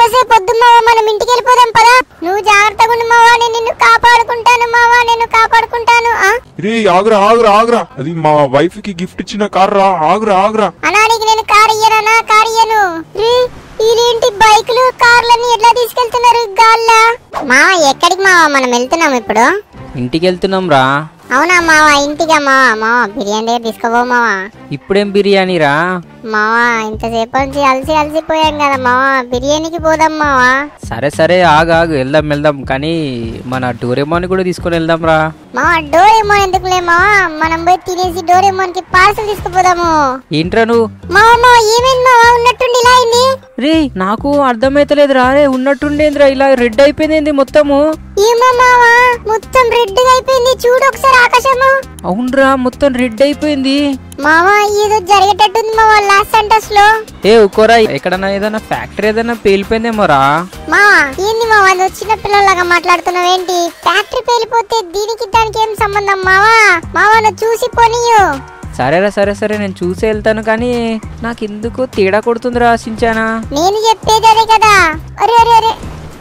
ఎక్కువసేపు వద్దు మావా మనం ఇంటికి వెళ్ళిపోదాం పదా నువ్వు జాగ్రత్తగా ఉండు మావా నేను నిన్ను కాపాడుకుంటాను మావా నేను కాపాడుకుంటాను ఆ రే ఆగురా ఆగురా ఆగురా అది మా వైఫ్ కి గిఫ్ట్ ఇచ్చిన కార్ రా ఆగురా ఆగురా అనానికి నేను కారు ఇయ్యనా కారు ఇయ్యను రే వీళ్ళేంటి బైకులు కార్లన్నీ ఎట్లా తీసుకెళ్తున్నారు గాల్లా మావా ఎక్కడికి మావా మనం వెళ్తున్నాం ఇప్పుడు ఇంటికి వెళ్తున్నాం రా అవునా మావా ఇంటిగా మావా మావా బిర్యానీ దగ్గర తీసుకోబో మావా ఇప్పుడేం బిర్యానీ రా మావా ఇంతసేపు నుంచి అలసి అలసిపోయాం కదా మావా బిర్యానీకి పోదాం మావా సరే సరే ఆగు ఆగు వెళ్దాం వెళ్దాం కానీ మన డోరేమోని కూడా తీసుకొని వెళ్దాం రా మావా డోరేమోన్ ఎందుకులే మావా మనం పోయి తినేసి డోరేమోన్ కి పార్సల్ తీసుకుపోదాము ఏంట్రా నువ్వు మావా మావా ఏమైంది మావా ఉన్నట్టుండి ఇలా అయింది రే నాకు అర్థమైతలేదు రా రే ఉన్నట్టుండేంద్రా ఇలా రెడ్ అయిపోయింది మొత్తము ఏమో మావా మొత్తం రెడ్ గా అయిపోయింది చూడు ఒకసారి ఆకాశము అవునరా మొత్తం రెడ్ అయిపోయింది మావా ఏదో జరిగేటట్టుంది మావా లాస్ట్ సెంటర్స్ లో ఏ ఉకోరా ఎక్కడన్నా ఏదైనా ఫ్యాక్టరీ ఏదైనా పేలిపోయిందేమో రా మావా ఏంది మావా నువ్వు చిన్న పిల్లలాగా మాట్లాడుతున్నావు ఏంటి ఫ్యాక్టరీ పేలిపోతే దీనికి దానికి ఏం సంబంధం మావా మావా నువ్వు చూసి పోనీయు సరేరా సరే సరే నేను చూసి వెళ్తాను కానీ నాకు ఎందుకో తేడా కొడుతుందిరా సించానా నేను చెప్పేది అదే కదా అరే అరే అరే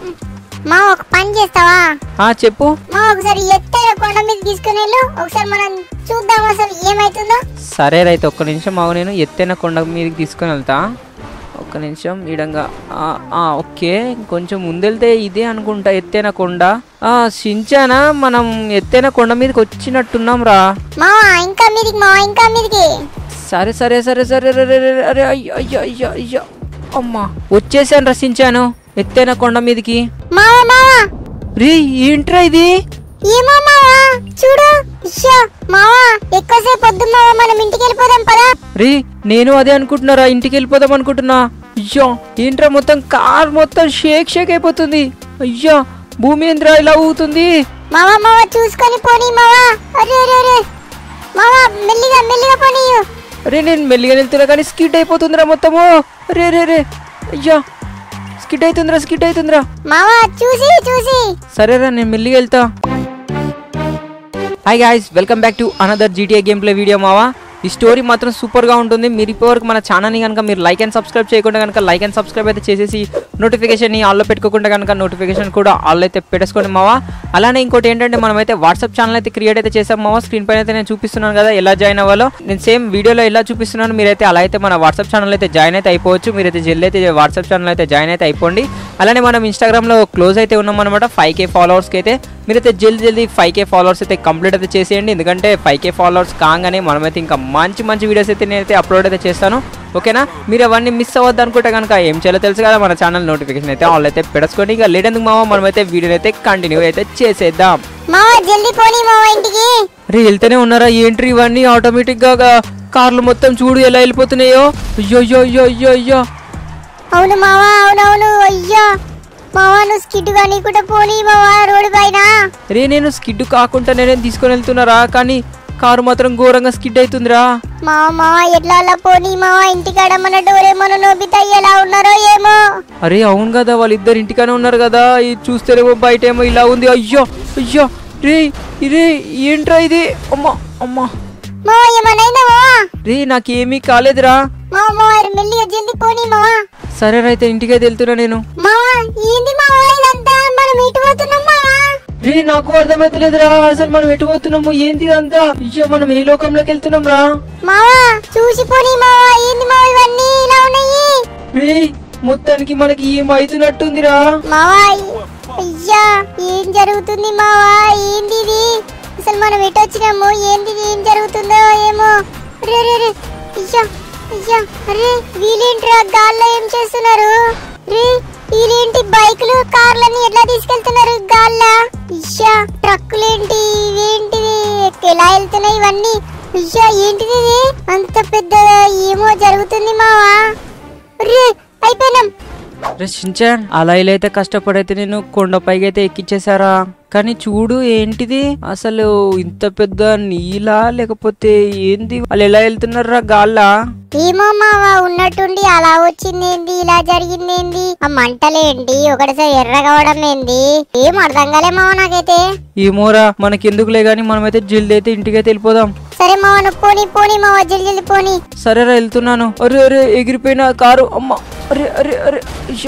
మా ఒక పని చేస్తావా ఆ చెప్పు మా ఒకసారి ఎత్తైన కొండ మీద తీసుకుని వెళ్ళు ఒకసారి మనం చూద్దాం అసలు ఏమైతుందో సరే రైతు ఒక్క నిమిషం ఆగు నేను ఎత్తైన కొండ మీదకి తీసుకొని వెళ్తా ఒక్క నిమిషం ఈడంగా ఆ, ఆ, ఓకే కొంచెం ముందెళ్తే ఇదే అనుకుంటా ఎత్తైన కొండ ఆ సించానా మనం ఎత్తైన కొండ మీదకి వచ్చినట్టున్నాం రా మావా ఇంకా మీదికి మావా ఇంకా మీదికి సరే సరే సరే సరే రే, రే, రే, రే, అరే అయ్యో అయ్యో అయ్యో అయ్యో అమ్మా వచ్చేసాను రసించాను ఎత్తైన కొండ మీదకి మావా మావా రే ఏంట్రా ఇది ఏమో మావా చూడు ఇష్యా మావా ఎక్కువసేపు వద్దు మావా మనం ఇంటికి వెళ్ళిపోదాం పదా రే నేను అదే అనుకుంటున్నారా ఇంటికి వెళ్ళిపోదాం అనుకుంటున్నా అయ్యో ఏంట్రా మొత్తం కార్ మొత్తం షేక్ షేక్ అయిపోతుంది అయ్యో భూమి ఏంద్రా ఇలా ఊగుతుంది మావా మావా చూసుకొని పోనీ మావా అరే అరే అరే మావా మెల్లిగా మెల్లిగా పోనీ అరే నేను మెల్లిగా వెళ్తున్నా కానీ స్కిడ్ అయిపోతుందిరా మొత్తము రే రే రే అయ్యో స్కిడ్ అవుతుందిరా స్కిడ్ అవుతుందిరా మావా చూసి చూసి సరేరా నేను మెల్లిగా వెళ్తా hi guys welcome back to another GTA game play video మావా ఈ స్టోరీ మాత్రం సూపర్గా ఉంటుంది మీరు ఇప్పటివరకు మన ఛానల్ని కనుక మీరు లైక్ అండ్ సబ్స్క్రైబ్ చేయకుండా కనుక లైక్ అండ్ సబ్స్క్రైబ్ అయితే చేసేసి నోటిఫికేషన్ని ఆల్లో పెట్టుకోకుండా కనుక నోటిఫికేషన్ కూడా ఆల్ అయితే పెట్టేసుకోండి మావా అలానే ఇంకోటి ఏంటంటే మనమైతే వాట్సాప్ ఛానల్ అయితే క్రియేట్ అయితే చేసాం మావా స్క్రీన్ పైన అయితే నేను చూపిస్తున్నాను కదా ఎలా జాయిన్ అవ్వాలో నేను సేమ్ వీడియోలో ఎలా చూపిస్తున్నాను మీరైతే అలా అయితే మన వాట్సాప్ ఛానల్ అయితే జాయిన్ అయితే అయిపోవచ్చు మీరైతే జల్ది అయితే వాట్సాప్ ఛానల్ అయితే జాయిన్ అయితే అయిపోండి అలానే మనం ఇన్స్టాగ్రామ్లో క్లోజ్ అయితే ఉన్నాం అనమాట ఫైవ్ కే ఫాలోవర్స్కి అయితే మీరైతే జల్దీ జల్దీ ఫైవ్ కే ఫాలోవర్స్ అయితే కంప్లీట్ అయితే చేసేయండి ఎందుకంటే ఫైవ్ కే ఫాలోవర్స్ కాగానే మనమైతే ఇంకా మంచి మంచి వీడియోస్ అయితే నేనైతే అప్లోడ్ అయితే చేస్తాను ఓకేనా మీరు అవన్నీ మిస్ అవ్వద్దు అనుకుంటే కనుక ఏం చేయాలో తెలుసు కదా మన ఛానల్ నోటిఫికేషన్ అయితే ఆల్ అయితే పెట్టుకోండి ఇక లేటెందుకు మావా మనమైతే వీడియోని అయితే కంటిన్యూ అయితే చేసేద్దాం మావా జల్దీ పోనీ మావా ఇంటికి రే వెళ్తూనే ఉన్నారా ఏంటి ఇవన్నీ ఆటోమేటిక్ గా కార్లు మొత్తం చూడు ఎలా వెళ్ళిపోతున్నాయో అయ్యో అయ్యో అయ్యో అయ్యో అయ్యో అవును మావా అవునవును అయ్యా మావా నువ్వు స్కిడ్ కానీ కూడా పోనీ మావా రోడ్డు పైన రే నేను స్కిడ్ కాకుండా నేనేం తీసుకొని వెళ్తున్నారా కానీ కారు మాత్రం ఘోరంగా స్కిడ్ అవుతుందిరా మావా మావా ఎట్లా అలా పోనీ మావా ఇంటికాడ మన డోరేమోనో నోబితా ఎలా ఉన్నారో ఏమో అరే అవును కదా వాళ్ళిద్దరు ఇంటికానే ఉన్నారు కదా ఇది చూస్తేనేమో బయట ఏమో ఇలా ఉంది అయ్యో అయ్యో రే రే ఏంట్రా ఇది అమ్మా అమ్మా మావా ఏమనైందా మావా రే నాకేమీ కాలేదురా మావా మావా మెల్లిగా జల్దీ పోనీ మావా సరే అయితే ఇంటికైతే వెళ్తున్నా నేను మావా ఏంది మావా ఇదంతా మనం ఇటు పోతున్నాం మావా రే నాకు అర్థమైతలేదురా అసలు మనం ఎటు పోతున్నాము ఏంటి ఇదంతా అయ్యో మనం ఏ లోకంలోకి వెళ్తున్నాం రా మావా చూసి పోనీ మావా ఏంది మావా ఇవన్నీ ఇలా ఉన్నాయి రే మొత్తానికి మనకి ఏం అవుతున్నట్టుందిరా మావా అయ్యా ఏం జరుగుతుంది మావా ఏంది ఇది అసలు మనం ఎటు వచ్చినాము ఏంది ఇది? ఏం జరుగుతుందో ఏమో రే రే రే అయ్యా అయ్యా అరే వీళ్ళేంట్రా గాల్లో ఏం చేస్తున్నారు రే వీళ్ళేంటి బైకులు కార్లని ఎట్లా తీసుకెళ్తున్నారు గాల్లా ఇయ్యా ట్రక్కులేంటి ఇవేంటిది ఎలా వెళ్తున్నాయి ఇవన్నీ అయ్యా ఏంటిది ఇది అంత పెద్ద ఏమో జరుగుతుంది మావా రే అయిపోయినాం రే షించాన్ అలా ఇలా అయితే కష్టపడైతే నేను కొండపైకి అయితే ఎక్కిచ్చేసారా కానీ చూడు ఏంటిది అసలు ఇంత పెద్ద నీలా లేకపోతే ఏంది వాళ్ళు ఎలా వెళ్తున్నారా గాల్లా ఏమో మావా ఉన్నట్టుండి అలా వచ్చింది ఏంది ఇలా జరిగింది ఏంది ఆ మంటలేంటి ఒకటిసారి ఎర్రగా అవడం ఏంది ఏం అర్థం కాలే మావ నాకైతే ఏమోరా మనకెందుకులే గానీ మనమైతే జల్దీ అయితే ఇంటికైతే వెళ్ళిపోదాం సరే మావ నువ్వు పోనీ పోనీ మావ జల్ది జల్ది పోనీ సరేరా వెళ్తున్నాను అరే అరే ఎగిరిపోయిన కారు అమ్మ అరే అరే అరే అయ్యా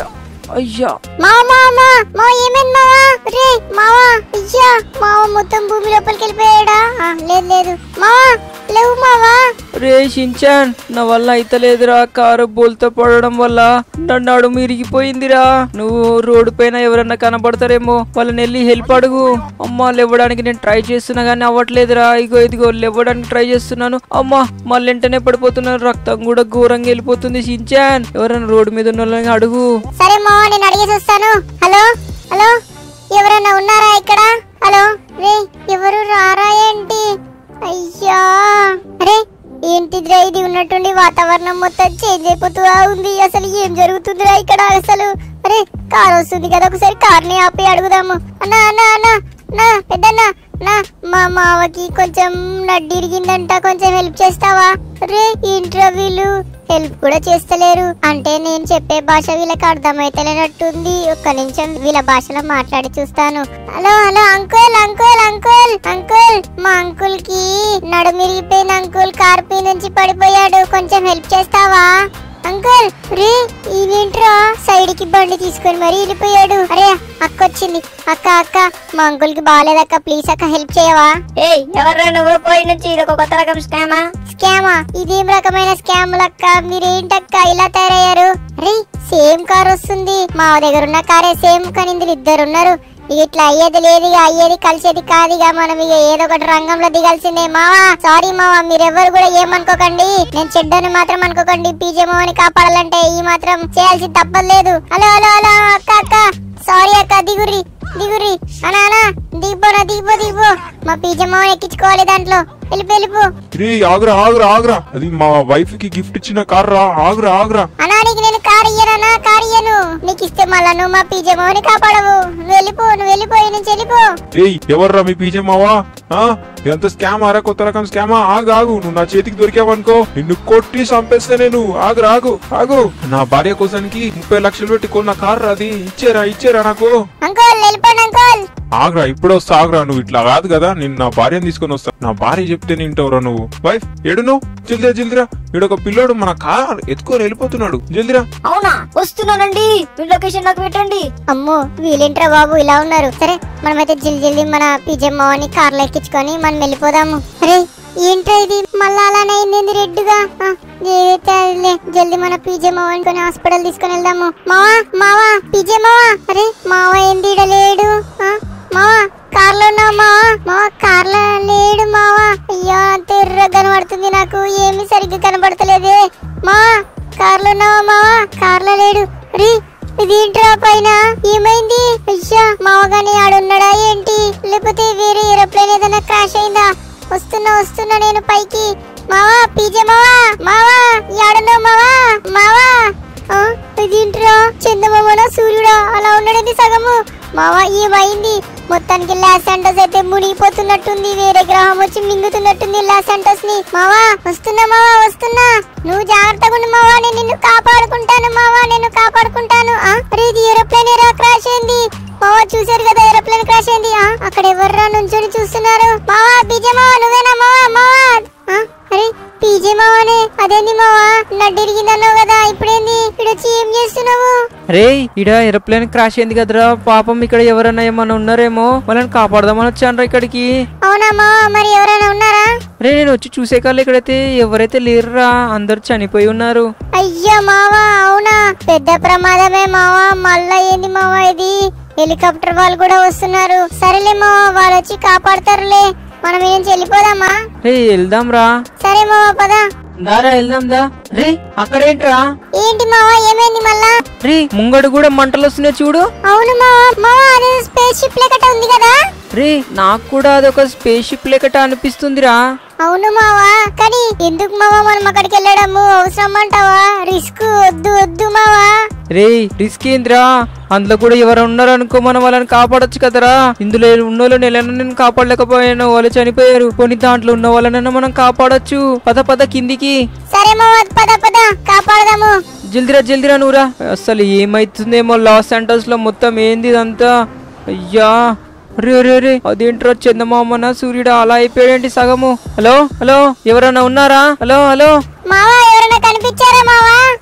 అయ్యా మావా మావా మావా ఏమైంది మావా రే మావా అయ్యా మావా మొత్తం భూమి లోపలికి వెళ్ళిపోయాడా ఆ, లేదు లేదు మావా లేవు మావా రే షించాన్ నా వల్ల అయితలేదురా కారు బోల్తో పడడం వల్ల నా నడుము ఇరిగిపోయిందిరా నువ్వు రోడ్డు పైన ఎవరన్నా కనబడతారేమో వాళ్ళని వెళ్ళి హెల్ప్ అడుగు అమ్మా లేవడానికి నేను ట్రై చేస్తున్నా కానీ అవ్వట్లేదురా ఇగో ఇదిగో లేవడానికి ట్రై చేస్తున్నాను అమ్మా మళ్ళీ వెంటనే పడిపోతున్నాను రక్తం కూడా ఘోరంగా వెళ్ళిపోతుంది షించాన్ ఎవరైనా రోడ్డు మీద ఉన్న వాళ్ళని అడుగు సరే మావా నేను అడిగేసి వస్తాను హలో హలో ఎవరైనా ఉన్నారా ఇక్కడ హలో రే ఎవరు రారా ఏంటి అయ్యా అరే ఏంటిదిరా ఇది ఉన్నట్టుండి వాతావరణం మొత్తం చేంజ్ అయిపోతూ ఉంది అసలు ఏం జరుగుతుందిరా ఇక్కడ అసలు అరే కార్ వస్తుంది కదా ఒకసారి కార్ని ఆపి అడుగుదాము అన్నా అన్నా అన్నా నా పెద్దన్నా నా మా మావకి కొంచెం నడ్డి ఇరిగిందంట కొంచెం హెల్ప్ చేస్తావా రే ఏంట్రా వీళ్ళు హెల్ప్ కూడా చేస్తలేరు అంటే నేను చెప్పే భాష వీళ్ళకి అర్థమైతలేనట్టుంది ఒక్క నిమిషం వీళ్ళ భాషలో మాట్లాడి చూస్తాను hello hello uncle uncle uncle uncle మా అంకుల్ కి నడుమిరిగిపోయిన అంకుల్ కార్ పై నుంచి పడిపోయాడు కొంచెం హెల్ప్ చేస్తావా అంకుల్ రే ఈయనేంట్రా సైడ్ కి బండి తీసుకొని మరీ వెళ్ళిపోయాడు అరే అక్క వచ్చింది అక్క అక్క మా అంకుల్ కి బాగాలేదక్క ప్లీజ్ అక్క హెల్ప్ చేయవా ఏయ్ ఎవర్రా నువ్వు పోయి నుంచి ఇది ఒక కొత్త రకం స్కామా స్కామా ఇదేం రకమైన స్కామ్ లక్క మీరేంటక్క ఇలా తయారయ్యారు అరే సేమ్ కార్ వస్తుంది మా దగ్గర ఉన్న కారే సేమ్ కానీ ఇందులో ఇద్దరు ఉన్నారు ఇక ఇట్లా అయ్యేది లేదు ఇక అయ్యేది కలిసేది కాదు ఇక మనం ఇక ఏదో ఒకటి రంగంలో దిగాల్సిందే మావా సారీ మావా మీరెవ్వరు కూడా ఏమనుకోకండి నేను చెడ్డని మాత్రం అనుకోకండి పీజే మావని కాపాడాలంటే ఈ మాత్రం చేయాల్సి తప్పలేదు హలో హలో హలో అక్క అక్క సారీ అక్క దిగురి దిగురి అనా అనా దిగిపోనా దిగిపో దిగిపో మా పీజే మావని ఎక్కించుకోవాలి దాంట్లో వెళ్ళిపో వెళ్ళిపో రే ఆగురా ఆగురా ఆగురా అది మా వైఫ్ కి గిఫ్ట్ ఇచ్చిన కార్ రా ఆగురా ఆగురా అన్నా నీకు నేను కారు ఇయ్యనా కారు ఇయ్యను నీకు ఇస్తే మళ్ళా నువ్వు మా పీజే మావని కాపాడవు నువ్వు వెళ్ళిపో నువ్వు వెళ్ళిపో ఈ నుంచి వెళ్ళిపో ఏయ్ ఎవర్రా మీ పీజే మావా ఆ? ఇదంతా స్కామ్ ఆరా కొత్త రకం స్కామా ఆగు ఆగు నువ్వు నా చేతికి దొరికావనుకో నిన్ను కొట్టి చంపేస్తే నేను ఆగు ఆగు ఆగు నా భార్య కోసానికి ముప్పై లక్షలు పెట్టి కొన్న కార్ అది ఇచ్చేరా ఇచ్చేరా నాకు అంకుల్ వెళ్ళిపోండి అంకుల్ ఆగ్రా ఇప్పుడే వస్తా ఆగ్రా నువ్వు ఇట్లా కాదు కదా నేను నా భార్యను తీసుకొని వస్తా నా భార్య చెప్తే నింటావురా నువ్వు వైఫ్ ఏడు నువ్వు జల్దిరా జల్దిరా వీడు ఒక పిల్లోడు మన కార్ ఎత్తుకొని వెళ్ళిపోతున్నాడు జల్దిరా అవునా వస్తున్నానండి మీ లొకేషన్ నాకు పెట్టండి అమ్మో వీళ్ళేంట్రా బాబు ఇలా ఉన్నారు సరే మనమైతే జల్ది జల్ది మన పీజే మావని కార్లో ఎక్కించుకొని మనం వెళ్ళిపోదాము అరే ఏంట్రా ఇది మళ్ళా అలానే అయింది రెడ్ గా ఆ, ఏదైతే అదిలే జల్ది మన పీజే మావని కొని హాస్పిటల్ తీసుకొని వెళ్దాము మావా మావా పీజే మావా అరే మావా ఏంది ఈడ లేడు ఆ, మావా కార్లో ఉన్నావు మావా మావా కార్లో లేడు మావా అయ్యో అంత ఎర్ర కనబడుతుంది నాకు ఏమీ సరిగ్గా కనబడతలేదే మావా కార్లో ఉన్నావా మావా కార్లో లేడు రీ ఇదేంట్రా పైన ఏమైంది అయ్యా మావగాని ఆడున్నాడా ఏంటి లేకపోతే వేరే ఏరోప్లేన్ ఏదైనా క్రాష్ అయిందా వస్తున్నా వస్తున్నా నేను పైకి మావా పీజే మావా మావా ఆడున్నావు మావా మావా ఆ, ఇదేంట్రా చందమామనా సూర్యుడా అలా ఉన్నాడేంటి సగము మావా ఏమైంది మొత్తానికి లాస్ సెంటర్స్ అయితే మునిగిపోతున్నట్టుంది వేరే గ్రహం వచ్చి మింగుతున్నట్టుంది లాస్ సెంటర్స్ ని మావా వస్తున్నా మావా వస్తున్నా నువ్వు జాగ్రత్తగా ఉండు మావా నేను నిన్ను కాపాడుకుంటాను మావా నేను కాపాడుకుంటాను ఆ, అరే ఇది ఏరోప్లేన్ ఏరా క్రాష్ అయింది మావా చూశారు కదా ఏరోప్లేన్ క్రాష్ అయింది ఆ, అక్కడ ఎవర్రా నుంచొని చూస్తున్నారు మావా బీజే మావా నువ్వేనా మావా మావా ఆ, అరే పీజే మావానే అదేంది మావా నడ్డిరిగిందన్నావు కదా ఇప్పుడేంది ఇక్కడ వచ్చి ఏం చేస్తున్నావు రే ఇడ ఏరోప్లేన్ క్రాష్ అయింది కదరా పాపం ఇక్కడ ఎవరైనా ఏమన్నా ఉన్నారేమో వాళ్ళని కాపాడదామని వచ్చానరా ఇక్కడికి అవునా మావా మరి ఎవరైనా ఉన్నారా రే నేను వచ్చి చూసే కల్లా ఇక్కడైతే ఎవరైతే లేరురా అందరు చనిపోయి ఉన్నారు అయ్యో మావా అవునా పెద్ద ప్రమాదమే మావా మళ్ళా ఏంది మావా ఇది హెలికాప్టర్ వాళ్ళు కూడా వస్తున్నారు సరేలే మావా వాళ్ళు వచ్చి కాపాడతారులే మనం ఏం చెల్లిపోదామా రే వెళ్దాం రా సరే మావా పద దారా వెళ్దాం దా రే అక్కడేంట్రా ఏంటి మావా ఏమైంది మళ్ళా రే ముంగడు కూడా మంటలు వస్తున్నాయి చూడు అవును మావా మావా అది స్పేస్ షిప్ లెక్కట ఉంది కదా రే నాకు కూడా అదొక స్పేస్ షిప్ లెక్కట అనిపిస్తుందిరా అవును మావా కానీ ఎందుకు మావా మనం అక్కడికి వెళ్ళడము అవసరం అంటావా రిస్క్ వద్దు వద్దు మావా రే రిస్క్ ఏందిరా అందులో కూడా ఎవరు ఉన్నారు అనుకో మనం వాళ్ళని కాపాడొచ్చు కదరా ఇందులో ఉన్న వాళ్ళని ఎలా నేను కాపాడలేకపోయాను వాళ్ళు చనిపోయారు కొన్ని దాంట్లో ఉన్న వాళ్ళనైనా మనం కాపాడొచ్చు పద పద కిందికి సరే మావా పద పద కాపాడదాము జల్దిరా జల్దిరా నువ్వురా అసలు ఏమైతుందేమో లాస్ సెంటర్స్ లో మొత్తం ఏంది ఇదంతా అయ్యా రే రే రే అదేంట్రా చందమామన సూర్యుడు అలా అయిపోయాడేంటి సగము హలో హలో ఎవరైనా ఉన్నారా హలో హలో మావా ఎవరైనా కనిపించారా మావా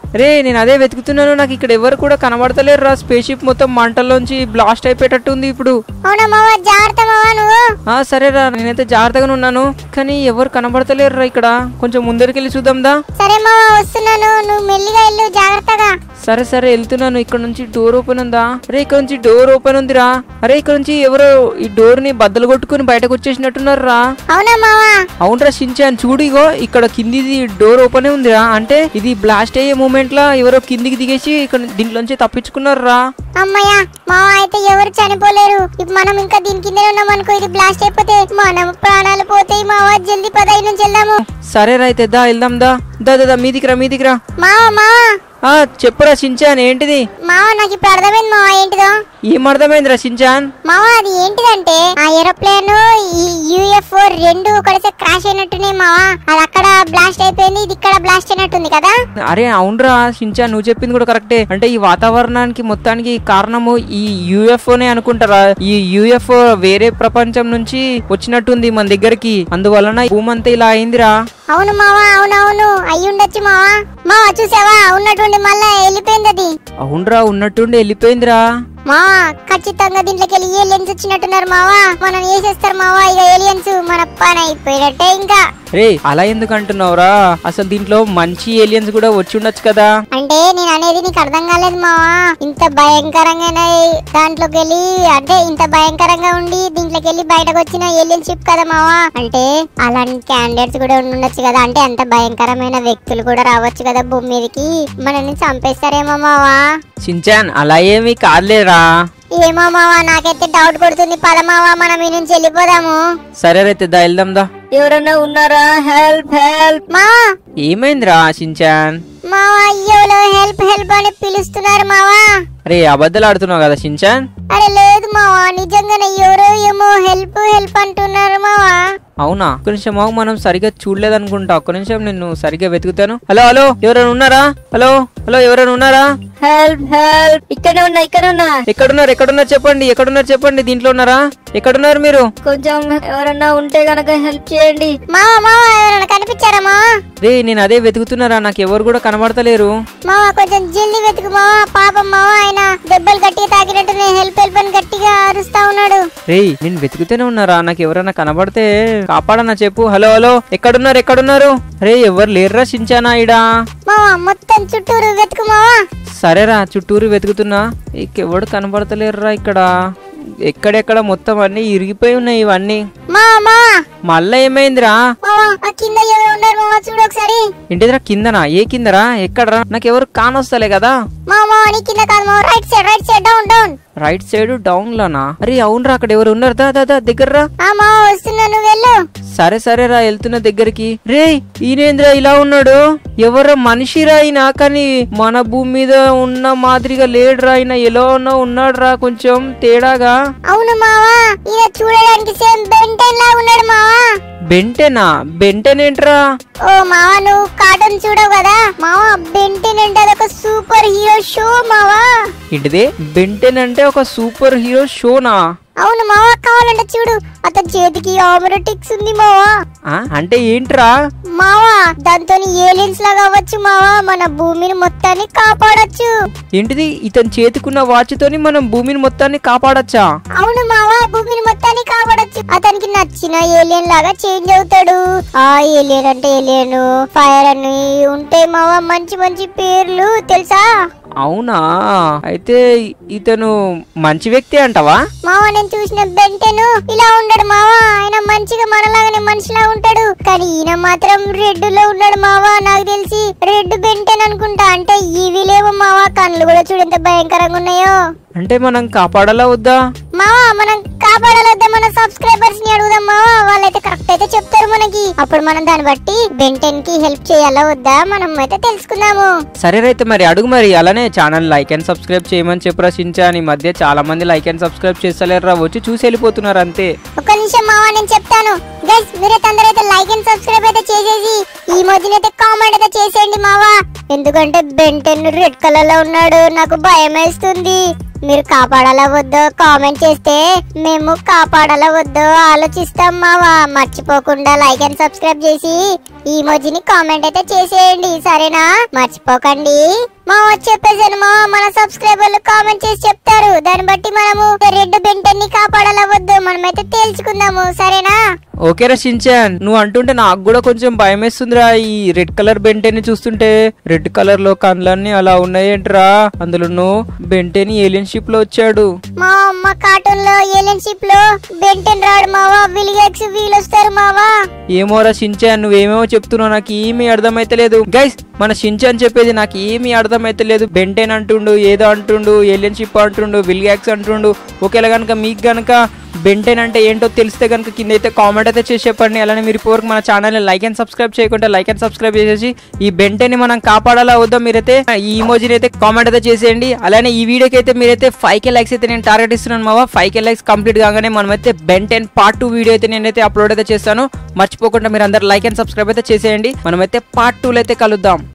రే నేను అదే వెతుకుతున్నాను నాకు ఇక్కడ ఎవరు కూడా కనబడతలేరు రా స్పేస్ షిప్ మొత్తం మంటల్లోంచి బ్లాస్ట్ అయిపోయేటట్టు ఉంది ఇప్పుడు అవునా మావా జాగ్రత్త మావా నువ్వు ఆ సరేరా నేనైతే జాగ్రత్తగానే ఉన్నాను కానీ ఎవరు కనబడతలేరు రా ఇక్కడ కొంచెం ముందరికెళ్ళి చూద్దాందా సరే మావా వస్తున్నాను నువ్వు మెల్లిగా వెళ్ళు జాగ్రత్తగా సరే సరే వెళ్తున్నాను ఇక్కడ నుంచి డోర్ ఓపెన్ ఉందా అరే ఇక్కడ నుంచి డోర్ ఓపెన్ ఉందిరా అరే ఇక్కడ నుంచి ఎవరో ఈ డోర్ ని బద్దలు కొట్టుకుని బయటకు వచ్చేసినట్టున్నారు రా అవునా మావా అవునరా షించాన్ చూడు ఇగో ఇక్కడ కిందిది డోర్ ఓపెన్ ఉందిరా అంటే ఇది బ్లాస్ట్ అయ్యే మూమెంట్ లా ఎవరో కిందికి దిగేసి ఇక్కడ దీంట్లోంచి తప్పించుకున్నారు రా అమ్మయ్య మావా అయితే ఎవరు చనిపోలేరు ఇప్పుడు మనం ఇంకా దీని కింద ఉన్నాం అనుకో ఇది బ్లాస్ట్ అయిపోతే మనం ప్రాణాలు పోతాయి మావా జల్దీ పదహైదు నుంచి వెళ్దాము సరే రా అయితే దా వెళ్దాం దా దా దా, దా మీదికి రా మీదికి రా మావా మావా ఆ చెప్పురా షించాన్ ఏంటిది మావా నాకు ఇప్పుడు అర్థమైంది మావా ఏంటిదో ఏం అర్థమైందిరా షించాన్ మావా అది ఏంటిదంటే ఆ ఏరోప్లేన్ ఈ యుఎఫ్ఓ రెండు కలిసి క్రాష్ అయినట్టున్నాయి మావా అది అక్కడ బ్లాస్ట్ అయిపోయింది ఇది ఇక్కడ బ్లాస్ట్ అయినట్టుంది కదా అరే అవునరా షించాన్ నువ్వు చెప్పింది కూడా కరెక్టే అంటే ఈ వాతావరణానికి మొత్తానికి కారణము ఈ యుఎఫ్ఓనే అనుకుంటారా ఈ యుఎఫ్ఓ వేరే ప్రపంచం నుంచి వచ్చినట్టుంది మన దగ్గరికి అందువలన ఈ భూమి అంతా ఇలా అయిందిరా అవును మావా అవునవును అయ్యి ఉండొచ్చు మావా మావా చూసావా ఉన్నట్టుండి మళ్ళా వెళ్ళిపోయింది అది అవునరా ఉన్నట్టుండి వెళ్ళిపోయిందిరా మావా ఖచ్చితంగా దీంట్లోకి వెళ్ళి ఏలియన్స్ వచ్చినట్టున్నారు మావా మనం వేసేస్తారు మావా ఇక ఏలియన్స్ మన పని అయిపోయినట్టే ఇంకా రే అలా ఎందుకు అంటున్నావురా అసలు దీంట్లో మంచి ఏలియన్స్ కూడా వచ్చి ఉండొచ్చు కదా అంటే నేను అనేది నీకు అర్థం కాలేదు మావా ఇంత భయంకరంగా దాంట్లోకి వెళ్ళి అంటే ఇంత భయంకరంగా ఉండి దీంట్లోకి వెళ్ళి బయటకు వచ్చిన ఏలియన్ షిప్ కదా మావా అంటే అలాంటి క్యాండిడేట్స్ కూడా ఉండొచ్చు కదా అంటే అంత భయంకరమైన వ్యక్తులు కూడా రావచ్చు కదా భూమి మీదకి మనల్ని చంపేస్తారేమో మావా షించాన్ అలా ఏమీ కాదులేరా ఏమో మావా నాకైతే డౌట్ కొడుతుంది పద మావా మనం ఈ నుంచి వెళ్ళిపోదాము సరే రైతే దా వెళ్దాం దా ఎవరన్నా ఉన్నారా హెల్ప్ హెల్ప్ మావా ఏమైందిరా షించాన్ మావా అయ్యోలో హెల్ప్ హెల్ప్ అని పిలుస్తున్నారు మావా అరే అబద్ధాలు ఆడుతున్నావు కదా షించాన్ అరే లేదు మావా నిజంగానే ఎవరో ఏమో హెల్ప్ హెల్ప్ అంటున్నారు మావా అవునా ఒక్క నిమిషం ఆగు, మనం సరిగా చూడలేదనుకుంటా ఒక్క నిమిషం నేను సరిగా వెతుకుతాను హలో హలో ఎవరైనా ఉన్నారా హలో హలో ఎవరైనా ఉన్నారా హెల్ప్ హెల్ప్ ఇక్కడే ఉన్నా ఇక్కడే ఉన్నా ఎక్కడున్నారు ఎక్కడున్నారు చెప్పండి ఎక్కడున్నారు చెప్పండి దీంట్లో ఉన్నారా ఎక్కడున్నారు మీరు కొంచెం ఎవరన్నా ఉంటే గనక హెల్ప్ చేయండి మావా మావా ఎవరైనా కనిపించారా మావా రే నేను అదే వెతుకుతున్నారా నాకు ఎవరు కూడా కనబడతలేరు మావా కొంచెం జల్దీ వెతుకు మావా పాపం మావా ఆయన దెబ్బలు గట్టిగా తాకినట్టు హెల్ప్ హెల్ప్ అని గట్టిగా అరుస్తా ఉన్నాడు రే నేను వెతుకుతూనే ఉన్నారా నాకు ఎవరైనా కనబడితే కాపాడన్నా చెప్పు హలో హలో ఎక్కడున్నారు ఎక్కడున్నారు రే ఎవరు లేరురా షించానా ఇడా మావా మొత్తం చుట్టూరు వెతుకు మావా సరేరా చుట్టూరు వెతుకుతున్నా ఇంకెవడు కనబడతలేరురా ఇక్కడ ఎక్కడెక్కడ మొత్తం అన్ని ఇరిగిపోయి ఉన్నాయి ఇవన్నీ మావా మావా మళ్ళా ఏమైందిరా మావా ఆ కింద ఎవరు ఉన్నారు మావా చూడు ఒకసారి ఏంటిదిరా కిందనా ఏ కిందరా ఎక్కడరా నాకు ఎవరు కానొస్తలే కదా మావా మావా నీ కింద కాదు మావా right side right side down down right side down లోనా అరే అవునరా అక్కడ ఎవరు ఉన్నారు దా దా దా దగ్గరరా ఆ మావా వస్తున్నా నువ్వు వెళ్ళు సరే సరేరా వెళ్తున్న దగ్గరికి రే ఈయనేంద్రా ఇలా ఉన్నాడు ఎవరో మనిషిరా అయినా కానీ మన భూమి మీద ఉన్న మాదిరిగా లేడురా ఆయన ఎలా ఉన్నా ఉన్నాడురా కొంచెం తేడాగా అవును మావా ఈయన చూడడానికి సేమ్ బెంటెన్ లా ఉన్నాడు మావా బెంటెనా బెంటెన్ ఏంట్రా ఓ మావా నువ్వు కార్టూన్ చూడవు కదా మావా బెంటెన్ అంటే అదొక సూపర్ హీరో షో మావా ఏంటిది బెంటెన్ అంటే ఒక సూపర్ హీరో షోనా అవును మావా కావాలంటే చూడు అతని చేతికి ఆమరోటిక్స్ ఉంది మావా ఆ, అంటే ఏంట్రా మావా దాంతో ఏలియన్స్ లాగా అవ్వచ్చు మావా మన భూమిని మొత్తాన్ని కాపాడొచ్చు ఏంటిది ఇతని చేతికున్న వాచ్ తోని మనం భూమిని మొత్తాన్ని కాపాడచ్చా అవును మావా భూమిని మొత్తాన్ని కాపాడొచ్చు అతనికి నచ్చిన ఏలియన్ లాగా చేంజ్ అవుతాడు ఆ ఏలియన్ అంటే ఏలియన్ ఫైర్ అని ఉంటాయి మావా మంచి మంచి పేర్లు తెలుసా అవునా అయితే ఇతను మంచి వ్యక్తి అంటావా మావా నేను చూసిన బెంటెను ఇలా ఉండడు మావా ఆయన మంచిగా మనలాగానే మనిషిలా ఉంటాడు కానీ ఈయన మాత్రం రెడ్ లో ఉన్నాడు మావా నాకు తెలిసి రెడ్ బెంటెన్ అనుకుంటా అంటే ఇవి లేవు మావా కళ్ళు కూడా చూడు ఎంత భయంకరంగా ఉన్నాయో అంటే మనం కాపాడాలా వద్దా మావా మనం కాపాడాలొద్దా మన సబ్స్క్రైబర్స్ ని అడుగుదాం మావా వాళ్ళైతే కరెక్ట్ అయితే చెప్తారు మనకి అప్పుడు మనం దాన్ని బట్టి బెంటెన్ కి హెల్ప్ చేయాలా వద్దా మనం అయితే తెలుసుకుందాము సరే అయితే మరి అడుగు మరి అలానే ఛానల్ లైక్ అండ్ సబ్స్క్రైబ్ చేయమని చెప్పు రచించా ఈ మధ్య చాలా మంది లైక్ అండ్ సబ్స్క్రైబ్ చేస్తలేరురా వచ్చి చూసి వెళ్ళిపోతున్నారు అంతే ఒక నిమిషం మావా నేను చెప్తాను గైస్ మీరైతే అందరైతే లైక్ అండ్ సబ్స్క్రైబ్ అయితే చేసేసి ఈ మధ్యన అయితే కామెంట్ అయితే చేసేయండి మావా ఎందుకంటే బెంటెన్ రెడ్ కలర్ లో ఉన్నాడు నాకు భయం వేస్తుంది మీరు కాపాడాలా వద్దో కామెంట్ చేస్తే మేము కాపాడాలా వద్దో ఆలోచిస్తాం మావా మర్చిపోకుండా లైక్ అండ్ సబ్స్క్రైబ్ చేసి ఈ మోజీని కామెంట్ అయితే చేసేయండి సరేనా మర్చిపోకండి మా చెప్పేసాను మా మన సబ్స్క్రైబర్లు కామెంట్ చేసి చెప్తారు దాన్ని బట్టి మనము రెడ్ బెంటన్ని కాపాడాలా వద్దు మనమైతే తేల్చుకుందాము సరేనా ఓకేరా షించాన్ నువ్వు అంటుంటే నాకు కూడా కొంచెం భయం వేస్తుందిరా ఈ రెడ్ కలర్ బెంటేని చూస్తుంటే రెడ్ కలర్ లో కళ్ళన్నీ అలా ఉన్నాయేంట్రా అందులో బెంటేని ఏలియన్ షిప్ లో వచ్చాడు మా అమ్మ కార్టూన్ లో ఏలియన్ షిప్ లో బెంటెన్ రాడు మావా విలిగెక్స్ వీల్ వస్తారు మావా ఏమోరా షించాన్ నువ్వేమేమో చెప్తున్నావు నాకు ఏమీ అర్థమైతలేదు గైస్ మన షించాన్ చెప్పేది నాకు ఏమీ అర్థమైతలేదు బెంటేన్ అంటుండు ఏదో అంటుండు ఏలియన్ షిప్ అంటుండు విల్గాక్స్ అంటుండు ఒకేలా కనుక మీకు గనుక బెంటెన్ అంటే ఏంటో తెలిస్తే కనుక కింద అయితే కామెంట్ అయితే చేసి చెప్పండి అలానే మీరు ఇప్పటివరకు మన ఛానల్ని లైక్ అండ్ సబ్స్క్రైబ్ చేయకుంటే లైక్ అండ్ సబ్స్క్రైబ్ చేసేసి ఈ బెంటెన్ మనం కాపాడాలా వద్దా మీరైతే ఈ ఇమోజీని అయితే కామెంట్ అయితే చేసేయండి అలానే ఈ వీడియోకి అయితే మీరైతే ఫైవ్ కే లైక్స్ అయితే నేను టార్గెట్ ఇస్తున్నాను మావా ఫైవ్ కే లైక్స్ కంప్లీట్ కాగానే మనమైతే బెంటెన్ పార్ట్ టూ వీడియో అయితే నేనైతే అప్లోడ్ అయితే చేస్తాను మర్చిపోకుండా మీరు అందరు లైక్ అండ్ సబ్స్క్రైబ్ అయితే చేసేయండి మనమైతే పార్ట్ టూలో అయితే కలుద్దాం